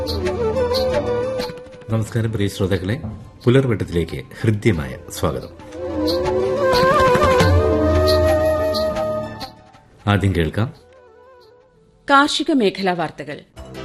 നമസ്കാരം പ്രിയ ശ്രോതാക്കളെ പുലർവട്ടത്തിലേക്ക് ഹൃദ്യമായ സ്വാഗതം ആദ്യം കേൾക്കാം കാർഷിക മേഖലാ വാർത്തകൾ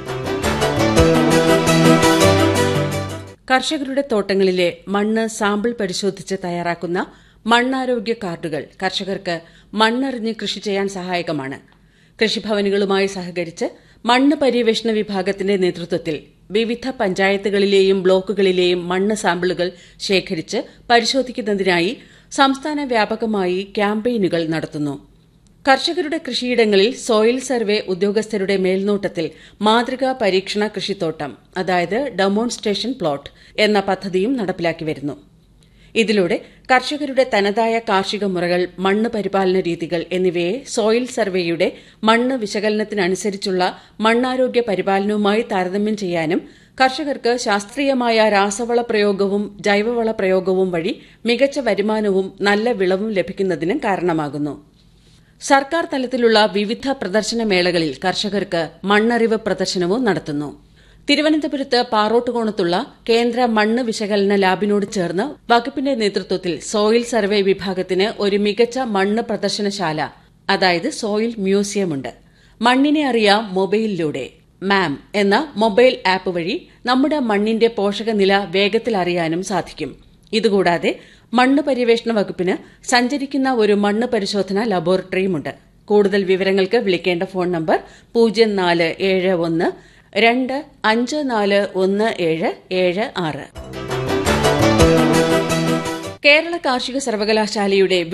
കർഷകരുടെ തോട്ടങ്ങളിലെ മണ്ണ് സാമ്പിൾ പരിശോധിച്ച് തയ്യാറാക്കുന്ന മണ്ണാരോഗ്യ കാർഡുകൾ കർഷകർക്ക് മണ്ണറിഞ്ഞ് കൃഷി ചെയ്യാൻ സഹായകമാണ് കൃഷിഭവനുകളുമായി സഹകരിച്ച് മണ്ണ് പര്യവേഷണ വിഭാഗത്തിന്റെ നേതൃത്വത്തിൽ വിവിധ പഞ്ചായത്തുകളിലെയും ബ്ലോക്കുകളിലെയും മണ്ണ് സാമ്പിളുകൾ ശേഖരിച്ച് പരിശോധിക്കുന്നതിനായി സംസ്ഥാന വ്യാപകമായി ക്യാമ്പയിനുകൾ നടത്തുന്നു കർഷകരുടെ കൃഷിയിടങ്ങളിൽ സോയിൽ സർവേ ഉദ്യോഗസ്ഥരുടെ മേൽനോട്ടത്തിൽ മാതൃകാ പരീക്ഷണ കൃഷിത്തോട്ടം അതായത് ഡെമോൺസ്ട്രേഷൻ പ്ലോട്ട് എന്ന പദ്ധതിയും നടപ്പിലാക്കി വരുന്നു ഇതിലൂടെ കർഷകരുടെ തനതായ കാർഷിക മുറകൾ മണ്ണ് പരിപാലന രീതികൾ എന്നിവയെ സോയിൽ സർവേയുടെ മണ്ണ് വിശകലനത്തിനനുസരിച്ചുള്ള മണ്ണാരോഗ്യ പരിപാലനവുമായി താരതമ്യം ചെയ്യാനും കർഷകർക്ക് ശാസ്ത്രീയമായ രാസവള പ്രയോഗവും ജൈവവള പ്രയോഗവും വഴി മികച്ച വരുമാനവും നല്ല വിളവും ലഭിക്കുന്നതിന് കാരണമാകുന്നു സർക്കാർ തലത്തിലുള്ള വിവിധ പ്രദർശന മേളകളിൽ കർഷകർക്ക് മണ്ണറിവ് പ്രദർശനവും നടത്തുന്നു തിരുവനന്തപുരത്ത് പാറോട്ടുകോണത്തുള്ള കേന്ദ്ര മണ്ണ് വിശകലന ലാബിനോട് ചേർന്ന് വകുപ്പിന്റെ നേതൃത്വത്തിൽ സോയിൽ സർവേ വിഭാഗത്തിന് ഒരു മികച്ച മണ്ണ് പ്രദർശനശാല അതായത് സോയിൽ മ്യൂസിയമുണ്ട് മണ്ണിനെ അറിയാം മൊബൈലിലൂടെ മാം എന്ന മൊബൈൽ ആപ്പ് വഴി നമ്മുടെ മണ്ണിന്റെ പോഷകനില വേഗത്തിൽ അറിയാനും സാധിക്കും ഇതുകൂടാതെ മണ്ണ് പര്യവേഷണ വകുപ്പിന് സഞ്ചരിക്കുന്ന ഒരു മണ്ണ് പരിശോധന ലബോറട്ടറിയുമുണ്ട് കൂടുതൽ വിവരങ്ങൾക്ക് വിളിക്കേണ്ട ഫോൺ നമ്പർ പൂജ്യം നാല് ഏഴ് ഒന്ന് രണ്ട് അഞ്ച് നാല് ഒന്ന് ഏഴ് ഏഴ് ആറ് കേരള കാർഷിക സർവകലാശാലയുടെ